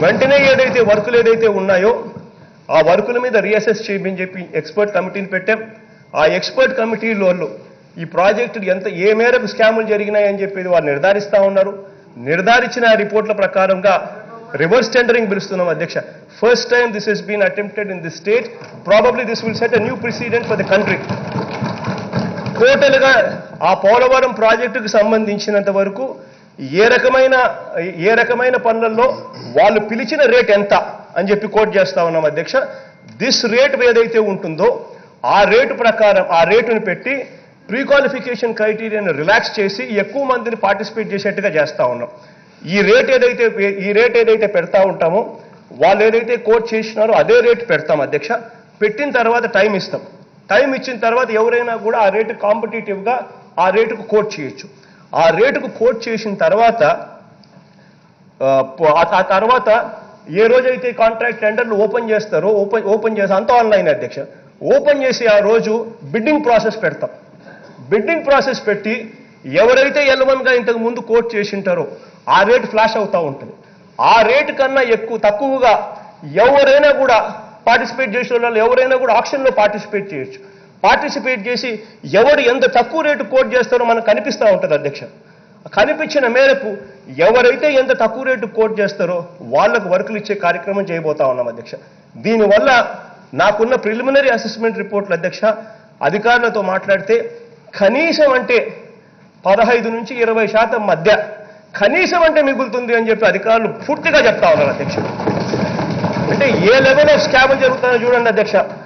వెంటనే ఏదైతే వర్కులు ఏదైతే ఉన్నాయో ఆ వర్కుల మీద రీఅసెస్ చేయమని చెప్పి ఎక్స్పర్ట్ కమిటీని పెట్టాం ఆ ఎక్స్పర్ట్ కమిటీలో వాళ్ళు ఈ ప్రాజెక్టు ఎంత ఏ మేరకు స్కాములు జరిగినాయని చెప్పేది వారు నిర్ధారిస్తా ఉన్నారు నిర్ధారించిన రిపోర్ట్ల ప్రకారంగా రివర్స్ టెండరింగ్ పిలుస్తున్నాం అధ్యక్ష first time this has been attempted in the state probably this will set a new precedent for the country టోటల్గా ఆ పోలవరం ప్రాజెక్టుకు సంబంధించినంత వరకు ఏ రకమైన ఏ రకమైన పనులలో వాళ్ళు పిలిచిన రేట్ ఎంత అని చెప్పి కోట్ చేస్తా ఉన్నాం అధ్యక్ష దిస్ రేట్ ఏదైతే ఉంటుందో ఆ రేటు ప్రకారం ఆ రేటుని పెట్టి ప్రీ క్వాలిఫికేషన్ క్రైటీరియాను రిలాక్స్ చేసి ఎక్కువ మందిని పార్టిసిపేట్ చేసేట్టుగా చేస్తా ఉన్నాం ఈ రేట్ ఏదైతే ఈ రేట్ ఏదైతే పెడతా ఉంటామో వాళ్ళు ఏదైతే కోట్ చేసినారో అదే రేట్ పెడతాం అధ్యక్ష పెట్టిన తర్వాత టైం ఇస్తాం టైం ఇచ్చిన తర్వాత ఎవరైనా కూడా ఆ రేటు కాంపిటేటివ్గా ఆ రేటుకు కోట్ చేయొచ్చు ఆ రేటుకు కోట్ చేసిన తర్వాత ఆ, ప- ఆ- ఆ తర్వాత ఏ రోజైతే కాంట్రాక్ట్ టెండర్లు ఓపెన్ చేస్తారో ఓపెన్ ఓపెన్ చేసి అంతా ఆన్లైన్ అధ్యక్ష ఓపెన్ చేసి ఆ రోజు బిడ్డింగ్ ప్రాసెస్ పెడతాం బిడ్డింగ్ ప్రాసెస్ పెట్టి ఎవరైతే ఎల్వన్గా ఇంతకు ముందు కోట్ చేసి ఉంటారో ఆ రేటు ఫ్లాష్ అవుతా ఉంటుంది ఆ రేటు కన్నా ఎక్కువ తక్కువగా ఎవరైనా కూడా పార్టిసిపేట్ చేసిన వాళ్ళు ఎవరైనా కూడా ఆప్షన్లో పార్టిసిపేట్ చేయొచ్చు పార్టిసిపేట్ చేసి ఎవరు ఎంత తక్కువ రేటు కోట్ చేస్తారో మనకు కనిపిస్తూ ఉంటుంది అధ్యక్ష కనిపించిన మేరకు ఎవరైతే ఎంత తక్కువ రేటు కోట్ చేస్తారో వాళ్లకు వర్కులు ఇచ్చే కార్యక్రమం చేయబోతా ఉన్నాం అధ్యక్ష దీనివల్ల నాకున్న ప్రిలిమినరీ అసెస్మెంట్ రిపోర్ట్లు అధ్యక్ష అధికారులతో మాట్లాడితే కనీసం అంటే పదహైదు నుంచి ఇరవై శాతం మధ్య కనీసం అంటే మిగులుతుంది అని చెప్పి అధికారులు పూర్తిగా చెప్తా ఉన్నారు అధ్యక్ష అంటే ఏ లెవెల్ ఆఫ్ స్కామ్ జరుగుతుందో చూడండి అధ్యక్ష